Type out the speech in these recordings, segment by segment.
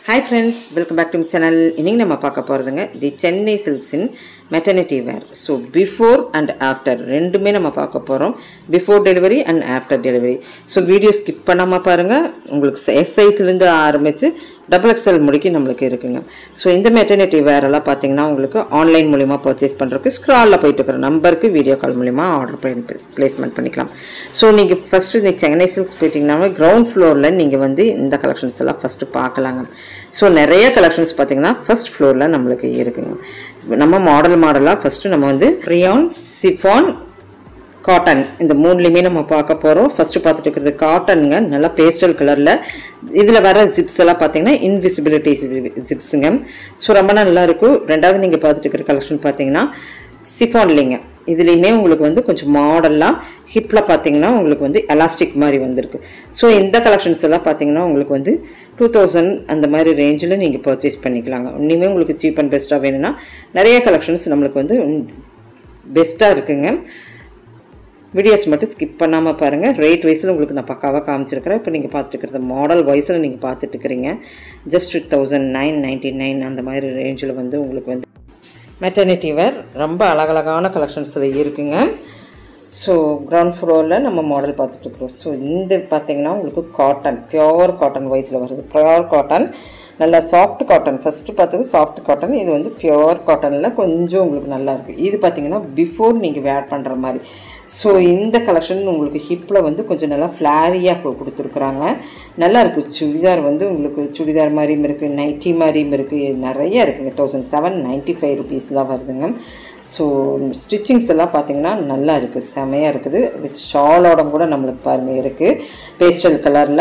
hi friends welcome back to channel இன்னைக்கு நம்ம பார்க்க போகிறதுங்க தி சென்னை சில்க்ஸின் maternity wear so before and after ரெண்டுமே நம்ம பார்க்க போகிறோம் before delivery and after delivery so video skip பண்ணாமல் பாருங்கள் உங்களுக்கு எஸ் சைஸ்லேருந்து ஆரம்பித்து டபுள் எக்ஸ்எல் முடிக்கி நம்மளுக்கு இருக்குங்க ஸோ இந்த மெட்டர்னிட்டி வேரெல்லாம் பார்த்தீங்கன்னா உங்களுக்கு ஆன்லைன் மூலிமா பர்ச்சேஸ் பண்ணுறதுக்கு ஸ்க்ராலில் போயிட்டு இருக்கிற நம்பருக்கு வீடியோ கால் மூலிமா ஆர்டர் பண்ணி பிளேஸ்மெண்ட் பண்ணிக்கலாம் ஸோ நீங்கள் ஃபஸ்ட்டு இந்த சென்னை சில்க்ஸ் போயிட்டீங்கன்னா கிரவுண்ட் ஃப்ளோரில் நீங்கள் வந்து இந்த கலெக்ஷன்ஸ் எல்லாம் ஃபஸ்ட்டு பார்க்கலாங்க ஸோ நிறைய கலெக்ஷன்ஸ் பார்த்தீங்கன்னா ஃபர்ஸ்ட் ஃப்ளோரில் நம்மளுக்கு இருக்குங்க நம்ம மாடல் மாடலாக ஃபஸ்ட்டு நம்ம வந்து ரியான் சிஃபான் காட்டன் இந்த மூணுலேயுமே நம்ம பார்க்க போகிறோம் ஃபஸ்ட்டு பார்த்துட்டு இருக்கிறது காட்டனுங்க நல்லா பேஸ்டல் கலரில் இதில் வர ஜிப்ஸ் எல்லாம் பார்த்தீங்கன்னா இன்விசிபிலிட்டி ஜிப்ஸுங்க ஸோ ரொம்ப நல்லா இருக்கும் ரெண்டாவது நீங்கள் பார்த்துட்டு இருக்கிற கலெக்ஷன் பார்த்தீங்கன்னா சிஃபான்லிங்க இதுலேயுமே உங்களுக்கு வந்து கொஞ்சம் மாடலாக ஹிப்பில் பார்த்தீங்கன்னா உங்களுக்கு வந்து எலாஸ்டிக் மாதிரி வந்திருக்கு ஸோ இந்த கலெக்ஷன்ஸ் எல்லாம் பார்த்தீங்கன்னா உங்களுக்கு வந்து டூ தௌசண்ட் அந்த மாதிரி ரேஞ்சில் நீங்கள் பர்ச்சேஸ் பண்ணிக்கலாங்க இன்னுமே உங்களுக்கு சீப் அண்ட் பெஸ்ட்டாக வேணும்னா நிறைய கலெக்ஷன்ஸ் நம்மளுக்கு வந்து பெஸ்ட்டாக இருக்குங்க வீடியோஸ் மட்டும் ஸ்கிப் பண்ணாமல் பாருங்கள் ரேட் வைஸில் உங்களுக்கு நான் பக்காவாக காமிச்சிருக்கிறேன் இப்போ நீங்கள் பார்த்துட்டு இருக்கிறது மாடல் வைஸில் நீங்கள் பார்த்துட்டு இருக்கிறீங்க just thousand nine ninety nine அந்த மாதிரி ரேஞ்சில் வந்து உங்களுக்கு வந்து மெட்டர்னிட்டி வேர் ரொம்ப அழகழகான கலெக்ஷன்ஸில் இருக்குங்க ஸோ கிரவுண்ட் ஃப்ளோரில் நம்ம மாடல் பார்த்துட்ருக்குறோம் ஸோ இந்த பார்த்தீங்கன்னா உங்களுக்கு காட்டன் பியோர் காட்டன் வைஸில் வருது பியோர் காட்டன் நல்லா சாஃப்ட் காட்டன் ஃபஸ்ட்டு பார்த்தது சாஃப்ட் காட்டன் இது வந்து பியோர் காட்டனில் கொஞ்சம் உங்களுக்கு நல்லா இருக்குது இது பார்த்தீங்கன்னா பிஃபோர் நீங்கள் வேர் பண்ணுற மாதிரி ஸோ இந்த கலெக்ஷன் உங்களுக்கு ஹிப்பில் வந்து கொஞ்சம் நல்லா ஃப்ளாரியாக கொடுத்துருக்குறாங்க நல்லா இருக்குது சுடிதார் வந்து உங்களுக்கு சுடிதார் மாதிரியும் இருக்குது நைட்டி மாதிரியும் இருக்குது நிறைய இருக்குங்க thousand seven ninety five rupees தான் வருதுங்க ஸோ ஸ்டிச்சிங்ஸ் எல்லாம் பார்த்தீங்கன்னா நல்லா இருக்குது செமையாக இருக்குது வித் ஷாலோட கூட நம்மளுக்கு பாருங்கள் இருக்குது பேஸ்டல் கலரில்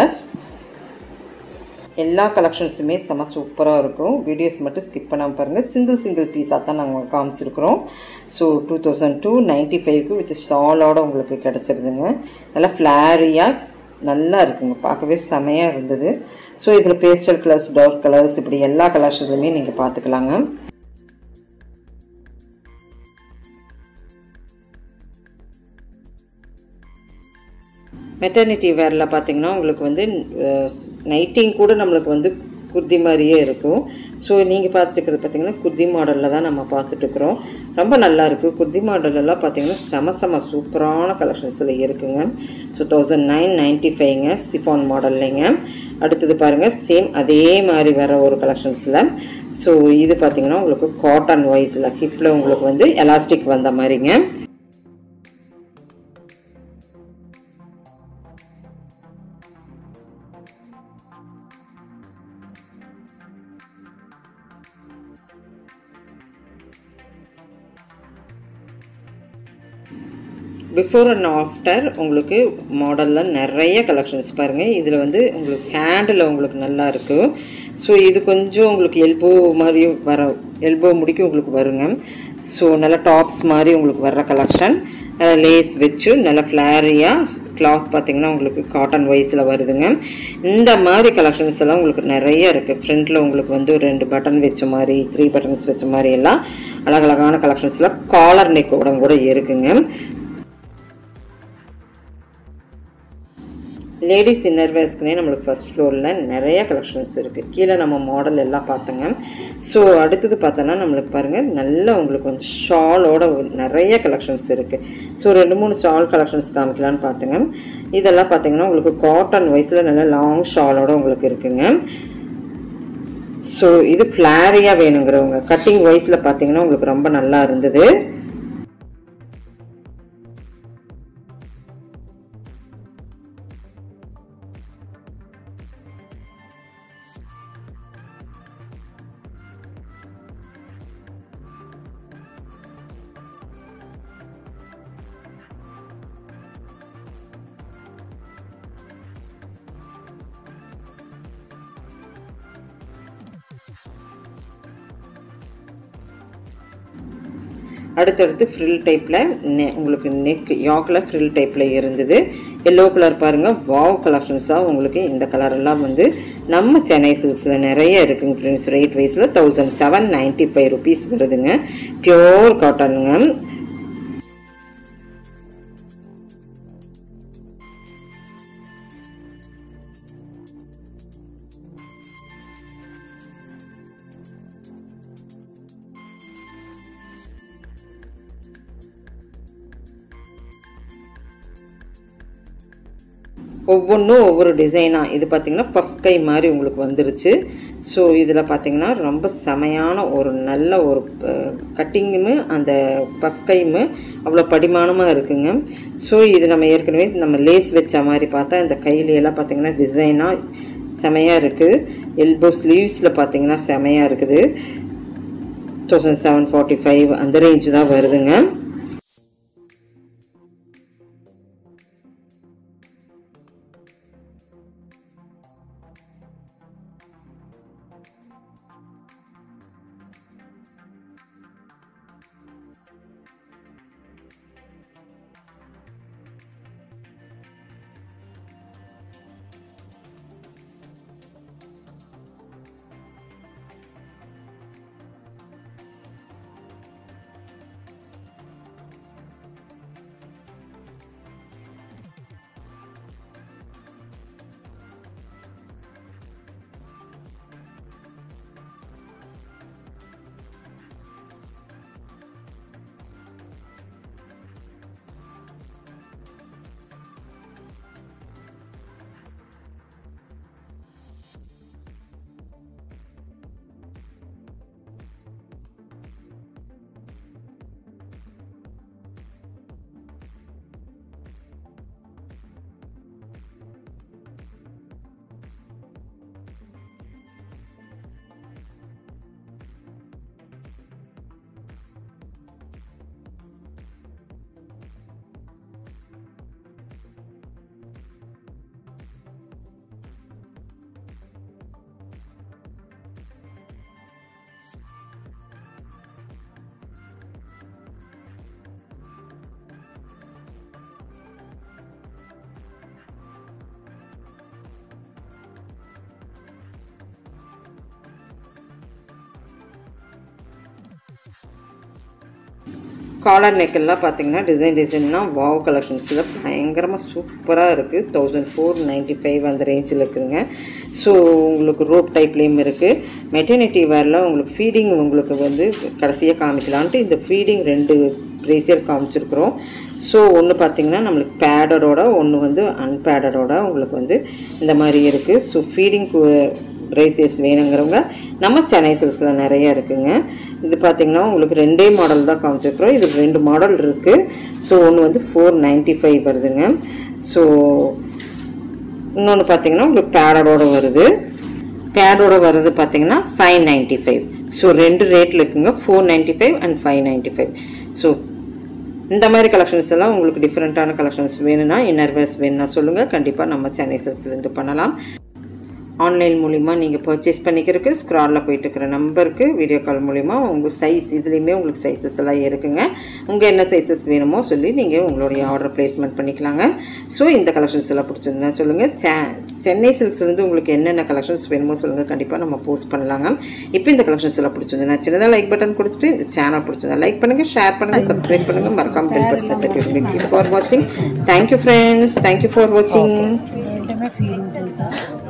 எல்லா கலெக்ஷன்ஸுமே செம்ம சூப்பராக இருக்கும் வீடியோஸ் மட்டும் ஸ்கிப் பண்ணாமல் பாருங்கள் சிங்கிள் சிங்கிள் பீஸாக தான் நாங்கள் காமிச்சிருக்கிறோம் so two thousand two ninety ஃபைவ்க்கு வித் ஷாலோட உங்களுக்கு கிடச்சிருதுங்க நல்லா ஃப்ளாரியாக நல்லா இருக்குங்க பார்க்கவே செமையாக இருந்தது ஸோ இதில் பேஸ்டல் கலர்ஸ் டார்க் கலர்ஸ் இப்படி எல்லா கலர்ஸ்லையுமே நீங்கள் பார்த்துக்கலாங்க மெட்டர்னிட்டி வேரில் பார்த்தீங்கன்னா உங்களுக்கு வந்து நைட்டிங் கூட நம்மளுக்கு வந்து குர்தி மாதிரியே இருக்கும் ஸோ நீங்கள் பார்த்துட்டு இருக்கிறது பார்த்தீங்கன்னா குர்தி மாடலில் தான் நம்ம பார்த்துட்ருக்குறோம் ரொம்ப நல்லா இருக்குது குர்தி மாடலெல்லாம் பார்த்தீங்கன்னா செம செம சூப்பரான கலெக்ஷன்ஸில் இருக்குங்க ஸோ தௌசண்ட் நைன் நைன்ட்டி ஃபைவ்ங்க சிஃபான் மாடல்லைங்க அடுத்தது பாருங்கள் சேம் அதே மாதிரி வர ஒரு கலெக்ஷன்ஸில் ஸோ இது பார்த்தீங்கன்னா உங்களுக்கு காட்டன் வைஸில் ஹிப்பில் உங்களுக்கு வந்து எலாஸ்டிக் வந்த மாதிரிங்க பிஃபோர் அண்ட் ஆஃப்டர் உங்களுக்கு மாடலில் நிறைய கலெக்ஷன்ஸ் பாருங்கள் இதில் வந்து உங்களுக்கு ஹேண்டில் உங்களுக்கு நல்லா இருக்கும் ஸோ இது கொஞ்சம் உங்களுக்கு எல்போ மாதிரி வர எல்போ முடிக்க உங்களுக்கு வருங்க ஸோ நல்லா டாப்ஸ் மாதிரி உங்களுக்கு வர்ற கலெக்ஷன் நல்லா லேஸ் வச்சு நல்லா ஃப்ளாரியாக கிளாத் பார்த்திங்கன்னா உங்களுக்கு காட்டன் வைஸில் வருதுங்க இந்த மாதிரி கலெக்ஷன்ஸ் எல்லாம் உங்களுக்கு நிறைய இருக்குது ஃப்ரண்ட்டில் உங்களுக்கு வந்து ரெண்டு பட்டன் வச்ச மாதிரி த்ரீ பட்டன்ஸ் வச்ச மாதிரி எல்லாம் அழகழகான கலெக்ஷன்ஸில் காலர் நெக்கோட கூட இருக்குங்க லேடிஸ் இன்னர்வேர்ஸ்க்குனே நம்மளுக்கு ஃபஸ்ட் ஃப்ளோரில் நிறைய கலெக்ஷன்ஸ் இருக்குது கீழே நம்ம மாடல் எல்லாம் பார்த்தோங்க ஸோ அடுத்தது பார்த்தோன்னா நம்மளுக்கு பாருங்கள் நல்ல உங்களுக்கு வந்து ஷாலோட நிறைய கலெக்ஷன்ஸ் இருக்குது ஸோ ரெண்டு மூணு ஷால் கலெக்ஷன்ஸ் காமிக்கலான்னு பார்த்துங்க இதெல்லாம் பார்த்தீங்கன்னா உங்களுக்கு காட்டன் வைஸில் நல்ல லாங் ஷாலோட உங்களுக்கு இருக்குங்க ஸோ இது ஃப்ளாரியாக வேணுங்கிறவங்க கட்டிங் வைஸில் பார்த்தீங்கன்னா உங்களுக்கு ரொம்ப நல்லா இருந்தது அடுத்தடுத்து ஃப்ரில் டைப்பில் நெ உங்களுக்கு நெக் யாக்கில் ஃப்ரில் டைப்பில் இருந்தது எல்லோ கலர் பாருங்கள் வாவ் கலெக்ஷன்ஸாக உங்களுக்கு இந்த கலரெல்லாம் வந்து நம்ம சென்னை சில்க்ஸில் நிறைய இருக்குங்க ஃப்ரெண்ட்ஸ் ரேட் வைஸில் thousand seven ninety five rupees வருதுங்க பியோர் காட்டனுங்க ஒவ்வொன்றும் ஒவ்வொரு டிசைனாக இது பார்த்திங்கன்னா பஃப் கை மாதிரி உங்களுக்கு வந்துருச்சு ஸோ இதில் பார்த்திங்கன்னா ரொம்ப செமையான ஒரு நல்ல ஒரு கட்டிங்குமே அந்த பஃப் கையுமே அவ்வளோ படிமானமாக இருக்குங்க ஸோ இது நம்ம ஏற்கனவே நம்ம லேஸ் வச்ச மாதிரி பார்த்தா இந்த கையிலையெல்லாம் பார்த்திங்கன்னா டிசைனாக செமையாக இருக்குது எல்போ ஸ்லீவ்ஸில் பார்த்தீங்கன்னா செமையாக இருக்குது தௌசண்ட் செவன் ஃபார்ட்டி ஃபைவ் அந்த ரேஞ்சு தான் வருதுங்க காலர் நெக்கெல்லாம் பார்த்தீங்கன்னா டிசைன் டிசைன்னா வாவ் கலெக்ஷன்ஸில் பயங்கரமாக சூப்பராக இருக்குது தௌசண்ட் ஃபோர் நைன்ட்டி ஃபைவ் அந்த ரேஞ்சில் இருக்குதுங்க ஸோ உங்களுக்கு ரோப் டைப்லேயும் இருக்குது மெட்டர்னிட்டி வேரில் உங்களுக்கு ஃபீடிங் உங்களுக்கு வந்து கடைசியாக காமிக்கலான்ட்டு இந்த ஃபீடிங் ரெண்டு ப்ரேசியர் காமிச்சிருக்கிறோம் ஸோ ஒன்று பார்த்தீங்கன்னா நம்மளுக்கு பேடடோட ஒன்று வந்து அன்பேடடோட உங்களுக்கு வந்து இந்த மாதிரி இருக்குது ஸோ ஃபீடிங் ப்ரைசஸ் வேணுங்கிறவங்க நம்ம சென்னை சில்க்ஸில் நிறைய இருக்குங்க இது பார்த்திங்கன்னா உங்களுக்கு ரெண்டே மாடல் தான் காமிச்சிருக்கிறோம் இது ரெண்டு மாடல் இருக்குது ஸோ ஒன்று வந்து ஃபோர் நைன்ட்டி ஃபைவ் வருதுங்க ஸோ இன்னொன்று பார்த்தீங்கன்னா உங்களுக்கு பேடடோட வருது பேடோட வருது பார்த்தீங்கன்னா ஃபைவ் நைன்ட்டி ஃபைவ் ஸோ ரெண்டு ரேட்டில் இருக்குங்க four ninety five and five ninety five so இந்த மாதிரி கலெக்ஷன்ஸ் எல்லாம் உங்களுக்கு டிஃப்ரெண்ட்டான கலெக்ஷன்ஸ் வேணும்னா இன்னர் வேர்ஸ் வேணும்னா சொல்லுங்கள் கண்டிப்பாக நம்ம சென்னை சில்க்ஸ்லேருந்து பண்ணலாம் ஆன்லைன் மூலிமா நீங்கள் பர்ச்சேஸ் பண்ணிக்கிறதுக்கு ஸ்க்ராலில் போயிட்டு இருக்கிற நம்பருக்கு வீடியோ கால் மூலிமா உங்கள் சைஸ் இதுலேயுமே உங்களுக்கு சைஸஸ் எல்லாம் இருக்குங்க உங்கள் என்ன சைஸஸ் வேணுமோ சொல்லி நீங்கள் உங்களுடைய ஆர்டர் ப்ளேஸ்மெண்ட் பண்ணிக்கலாங்க ஸோ இந்த கலெக்ஷன்ஸ் எல்லாம் பிடிச்சிருந்தா சொல்லுங்கள் செ சென்னை சில்க்ஸ்லேருந்து உங்களுக்கு என்னென்ன கலெக்ஷன்ஸ் வேணுமோ சொல்லுங்கள் கண்டிப்பாக நம்ம போஸ்ட் பண்ணலாங்க இப்போ இந்த கலெக்ஷன்ஸ் எல்லாம் பிடிச்சிருந்தா சின்னதாக லைக் பட்டன் கொடுத்துட்டு இந்த சேனல் பிடிச்சிருந்தா லைக் பண்ணுங்கள் ஷேர் பண்ணுங்கள் சப்ஸ்கிரைப் பண்ணுங்கள் மறக்காம பெல் பட்டன் தட்டி ஃபார் வாட்சிங் தேங்க்யூ ஃப்ரெண்ட்ஸ் தேங்க்யூ ஃபார் வாட்சிங் ఏంటంటే ఫీలింగ్స్